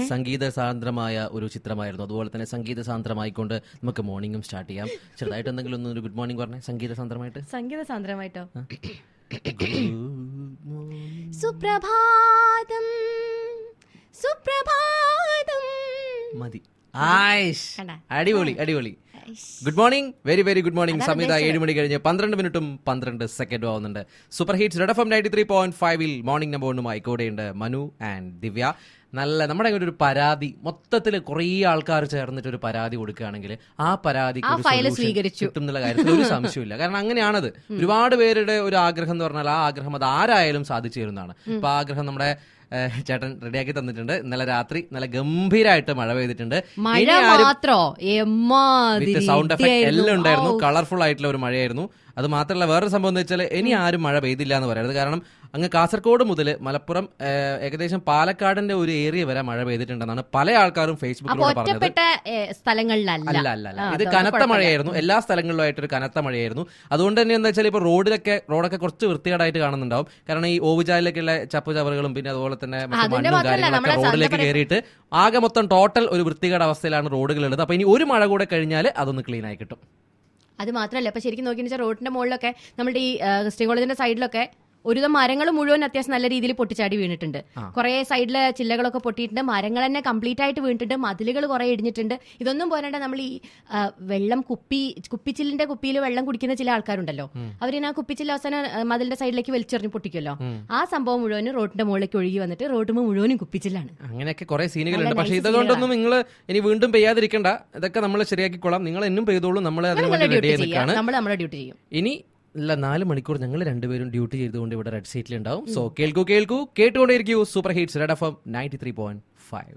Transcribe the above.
സംഗീത സാന്ദ്രമായ ഒരു ചിത്രമായിരുന്നു അതുപോലെ തന്നെ സംഗീത സാന്ദ്രമായിക്കൊണ്ട് നമുക്ക് മോർണിംഗും സ്റ്റാർട്ട് ചെയ്യാം ചെറുതായിട്ട് എന്തെങ്കിലും ഒന്ന് ഒരു ഗുഡ് മോർണിംഗ് പറഞ്ഞേ സംഗീത സാന്ദ്രമായിട്ട് സംഗീത സാന്ദ്രമായിട്ടോ Good സുപ്രഭാതം സുപ്രഭാതം മതി ആയിഷ് കണ്ടാ? അടിപൊളി അടിപൊളി good morning very very good morning സമയത്ത് ഏഴ് മണി കഴിഞ്ഞ് പന്ത്രണ്ട് മിനിറ്റും പന്ത്രണ്ട് സെക്കൻഡും ആവുന്നുണ്ട് super hits red F M ninety three point ഫൈവിൽ മോർണിംഗ് നമ്പർ ഒന്നുമായി കൂടെയുണ്ട് മനു ആൻഡ് ദിവ്യ നല്ല നമ്മുടെ ഒരു പരാതി മൊത്തത്തിൽ കുറേ ആൾക്കാർ ചേർന്നിട്ട് ഒരു പരാതി കൊടുക്കുകയാണെങ്കിൽ ആ പരാതി ആ file സ്വീകരിച്ചു. കിട്ടും എന്നുള്ള കാര്യത്തിൽ ഒരു സംശയമില്ല കാരണം അങ്ങനെയാണത് ഒരുപാട് പേരുടെ ഒരു ആഗ്രഹം എന്ന് പറഞ്ഞാൽ ആ ആഗ്രഹം അത് ആരായാലും സാധിച്ചു തരുന്നതാണ് അപ്പൊ ആ ആഗ്രഹം നമ്മുടെ ഏഹ്, ചേട്ടൻ റെഡിയാക്കി തന്നിട്ടുണ്ട് ഇന്നലെ രാത്രി നല്ല ഗംഭീരമായിട്ട് മഴ പെയ്തിട്ടുണ്ട് മഴ ഇനി ആരും മാത്രോ എമ്മാതിരി വിത്ത് സൗണ്ട് എഫക്ട് ഇടിയായിരുന്നു. എല്ലാം ഉണ്ടായിരുന്നു ഔ. കളർഫുൾ ആയിട്ടുള്ള ഒരു മഴയായിരുന്നു അത് മാത്രമല്ല വേറൊരു സംഭവം എന്ന് വെച്ചാൽ ഇനി ആരും മഴ പെയ്തില്ല എന്ന് പറയരുത് കാരണം അങ്ങ് കാസർഗോഡ് മുതൽ മലപ്പുറം ഏഹ്, ഏകദേശം പാലക്കാടിന്റെ ഒരു ഏരിയ വരെ മഴ പെയ്തിട്ടുണ്ടെന്നാണ് പല ആൾക്കാരും അപ്പൊ ഫേസ്ബുക്കിലൂടെ പറഞ്ഞത് ഒറ്റപ്പെട്ട ഏ, സ്ഥലങ്ങളിലല്ല അല്ല അല്ല അല്ല ആ, ഇത് അതുകൊണ്ട് കനത്ത കുഴപ്പമില്ല. മഴയായിരുന്നു എല്ലാ സ്ഥലങ്ങളിലുമായിട്ട് ഒരു കനത്ത മഴയായിരുന്നു അതുകൊണ്ട് തന്നെ എന്താ വെച്ചാൽ ഇപ്പൊ റോഡിലൊക്കെ റോഡൊക്കെ കുറച്ച് വൃത്തികേടായിട്ട് കാണുന്നുണ്ടാവും കാരണം ഈ ഓവുചാലിലേക്കുള്ള ചപ്പു ചവറുകളും പിന്നെ അതുപോലെ തന്നെ മറ്റു അതിന്റെ മണ്ണും മാത്രമല്ല, കാര്യങ്ങളൊക്കെ നമ്മുടെ റോഡിലേക്ക് സാധാരണ കയറിയിട്ട് ആകെ മൊത്തം ടോട്ടൽ ഒരു വൃത്തികേട് അവസ്ഥയിലാണ് റോഡുകളുള്ളത് അപ്പൊ ഇനി ഒരു മഴ കൂടെ കഴിഞ്ഞാൽ അതൊന്ന് ക്ലീൻ ആയി കിട്ടും അത് മാത്രമല്ല ഇപ്പൊ ശരിക്കും നോക്കി വെച്ചാൽ റോഡിന്റെ മുകളിലൊക്കെ നമ്മുടെ ഈ ആ, ക്രിസ്ത്യൻ കോളേജിന്റെ സൈഡിലൊക്കെ ഒരുവിധം മരങ്ങൾ മുഴുവൻ അത്യാവശ്യം നല്ല രീതിയിൽ പൊട്ടിച്ചാടി വീണിട്ടുണ്ട് കുറെ സൈഡിലെ ചില്ലകളൊക്കെ പൊട്ടിയിട്ടുണ്ട് മരങ്ങൾ തന്നെ കംപ്ലീറ്റ് ആയിട്ട് വീണിട്ടുണ്ട് മതിലുകൾ കുറെ ഇടിഞ്ഞിട്ടുണ്ട് ഇതൊന്നും പോരാണ്ട് നമ്മൾ ഈ ആ, വെള്ളം കുപ്പി കുപ്പിച്ചില്ലിന്റെ കുപ്പിയിൽ വെള്ളം കുടിക്കുന്ന ചില ആൾക്കാരുണ്ടല്ലോ അവരിനെ ആ കുപ്പിച്ചില്ല അവസാനം ആ, മതിലിന്റെ സൈഡിലേക്ക് വലിച്ചെറിഞ്ഞ് പൊട്ടിക്കുമല്ലോ ആ സംഭവം മുഴുവനും റോഡിന്റെ മുകളിലേക്ക് ഒഴുകി വന്നിട്ട് റോഡ് മുഴുവനും കുപ്പിച്ചില്ലാണ് അങ്ങനെയൊക്കെ കുറെ സീനുകളുണ്ട് നല്ല പക്ഷെ nice ഇതുകൊണ്ടൊന്നും നിങ്ങൾ ഇനി വീണ്ടും പെയ്യാതിരിക്കണ്ട ഇതൊക്കെ നമ്മൾ ശരിയാക്കിക്കോളാം നിങ്ങൾ എന്നും പെയ്തോളൂ നമ്മൾ അതിന് നമ്മളെ വേണ്ടി റെഡി ഡ്യൂട്ടി ആയി ചെയ്യാം നിൽക്കാണ് നമ്മൾ നമ്മുടെ ഡ്യൂട്ടി ചെയ്യും ഇനി ഇല്ല നാല് മണിക്കൂർ ഞങ്ങൾ രണ്ടുപേരും ഡ്യൂട്ടി ചെയ്തുകൊണ്ട് ഇവിടെ റെഡ് സീറ്റിൽ ഉണ്ടാവും സോ കേൾക്കൂ കേൾക്കൂ കേട്ടുകൊണ്ടേയിരിക്കൂ super hits red F M ninety three point five